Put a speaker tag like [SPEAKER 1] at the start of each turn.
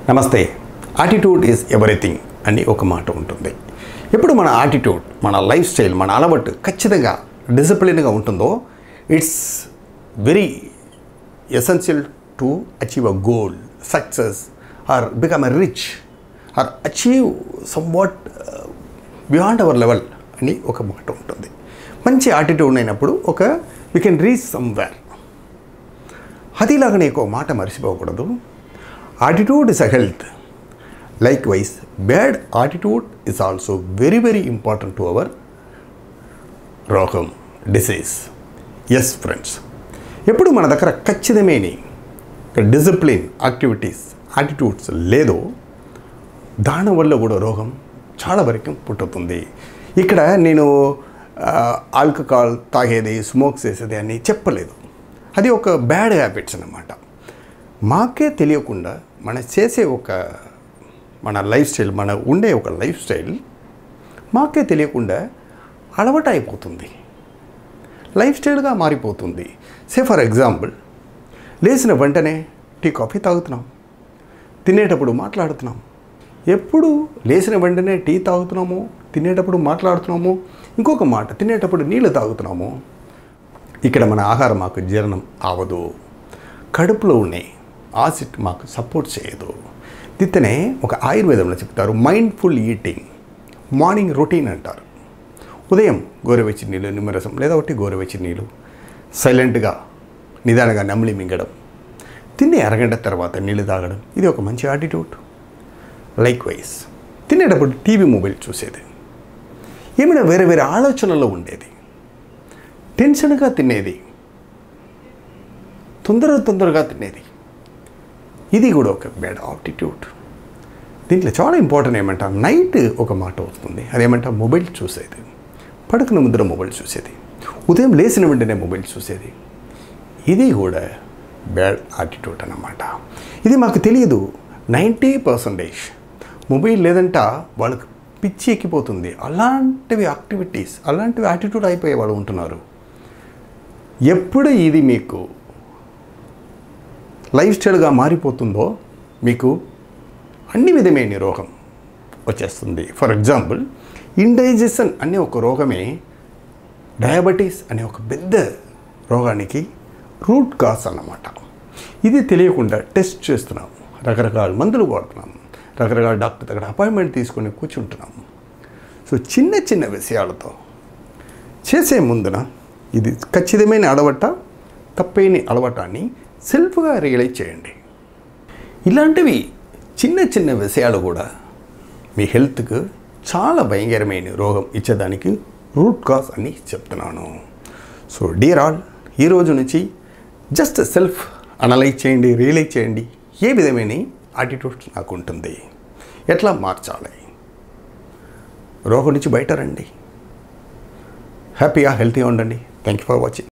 [SPEAKER 1] నమస్తే attitude is everything అని ఒక మాట ఉంటుంది ఎప్పుడు మన యాటిట్యూడ్ మన లైఫ్ స్టైల్ మన అలవాటు ఖచ్చితంగా డిసిప్లిన్గా ఉంటుందో it's very essential to achieve a goal success or become a rich or achieve somewhat beyond our level అని ఒక మాట ఉంటుంది మంచి యాటిట్యూడ్ అయినప్పుడు ఒక వీ కెన్ రీచ్ సమ్వేర్ అదిలాగానే ఒక మాట మర్చిపోకూడదు attitude is a health likewise bad attitude is also very very important to our రోగం డిసీజ్ ఎస్ ఫ్రెండ్స్ ఎప్పుడు మన దగ్గర ఖచ్చితమైన డిసిప్లిన్ యాక్టివిటీస్ యాటిట్యూడ్స్ లేదో దానివల్ల కూడా రోగం చాలా వరకు పుట్టుతుంది ఇక్కడ నేను ఆల్కహాల్ తాగేది స్మోక్ చేసేది అని చెప్పలేదు అది ఒక బ్యాడ్ హ్యాబిట్స్ అన్నమాట మాకే తెలియకుండా మన చేసే ఒక మన లైఫ్ స్టైల్ మన ఉండే ఒక లైఫ్ స్టైల్ మాకే తెలియకుండా అలవాటు అయిపోతుంది లైఫ్ స్టైల్గా మారిపోతుంది సే ఫర్ ఎగ్జాంపుల్ లేచిన వెంటనే టీ కాఫీ తాగుతున్నాం తినేటప్పుడు మాట్లాడుతున్నాం ఎప్పుడు లేచిన వెంటనే టీ తాగుతున్నాము తినేటప్పుడు మాట్లాడుతున్నాము ఇంకొక మాట తినేటప్పుడు నీళ్ళు తాగుతున్నాము ఇక్కడ మన ఆహారం మాకు జీర్ణం అవ్వదు కడుపులో ఉండే ఆసిడ్ మాకు సపోర్ట్ చేయదు దిత్తనే ఒక ఆయుర్వేదంలో చెప్తారు మైండ్ఫుల్ ఈటింగ్ మార్నింగ్ రొటీన్ అంటారు ఉదయం గోరువెచ్చి నీళ్ళు నిమ్మరసం లేదా ఒకటి గోరువెచ్చి నీళ్ళు సైలెంట్గా నిదానంగా నమిలి మింగడం తిని అరగంట తర్వాత నీళ్ళు తాగడం ఇది ఒక మంచి యాటిట్యూడ్ లైక్ వైజ్ తినేటప్పుడు టీవీ మొబైల్ చూసేది ఏమైనా వేరే వేరే ఆలోచనలో ఉండేది టెన్షన్గా తినేది తొందర తొందరగా తినేది ఇది కూడా ఒక బ్యాడ్ ఆప్టిట్యూడ్ దీంట్లో చాలా ఇంపార్టెంట్ ఏమంటా నైట్ ఒక మాట వస్తుంది అదేమంటా మొబైల్ చూసేది పడుకున్న ముద్ర మొబైల్ చూసేది ఉదయం లేచిన వెంటనే మొబైల్ చూసేది ఇది కూడా బ్యాడ్ యాటిట్యూడ్ అన్నమాట ఇది మాకు తెలియదు నైంటీ పర్సంటేజ్ మొబైల్ లేదంట వాళ్ళకి పిచ్చి ఎక్కిపోతుంది అలాంటివి యాక్టివిటీస్ అలాంటివి యాటిట్యూడ్ అయిపోయే వాళ్ళు ఉంటున్నారు ఎప్పుడు ఇది మీకు లైఫ్ స్టైల్గా మారిపోతుందో మీకు అన్ని విధమైన రోగం వచ్చేస్తుంది ఫర్ ఎగ్జాంపుల్ ఇండైజెషన్ అనే ఒక రోగమే డయాబెటీస్ అనే ఒక పెద్ద రోగానికి రూట్ కాజ్ అన్నమాట ఇది తెలియకుండా టెస్ట్ చేస్తున్నాం రకరకాల మందులు వాడుతున్నాం రకరకాల డాక్టర్ దగ్గర అపాయింట్మెంట్ తీసుకొని కూర్చుంటున్నాం సో చిన్న చిన్న విషయాలతో చేసే ముందున ఇది ఖచ్చితమైన అలవట తప్పైన అలవటాన్ని సెల్ఫ్గా రియలైజ్ చేయండి ఇలాంటివి చిన్న చిన్న విషయాలు కూడా మీ హెల్త్కు చాలా భయంకరమైన రోగం ఇచ్చేదానికి రూట్ కాజ్ అని చెప్తున్నాను సో డియర్ ఆల్ ఈ రోజు నుంచి జస్ట్ సెల్ఫ్ అనలైజ్ చేయండి రియలైజ్ చేయండి ఏ విధమైన యాటిట్యూడ్స్ నాకు ఉంటుంది ఎట్లా మార్చాలి రోగం నుంచి బయట రండి హ్యాపీగా హెల్తీగా ఉండండి థ్యాంక్ యూ ఫర్ వాచింగ్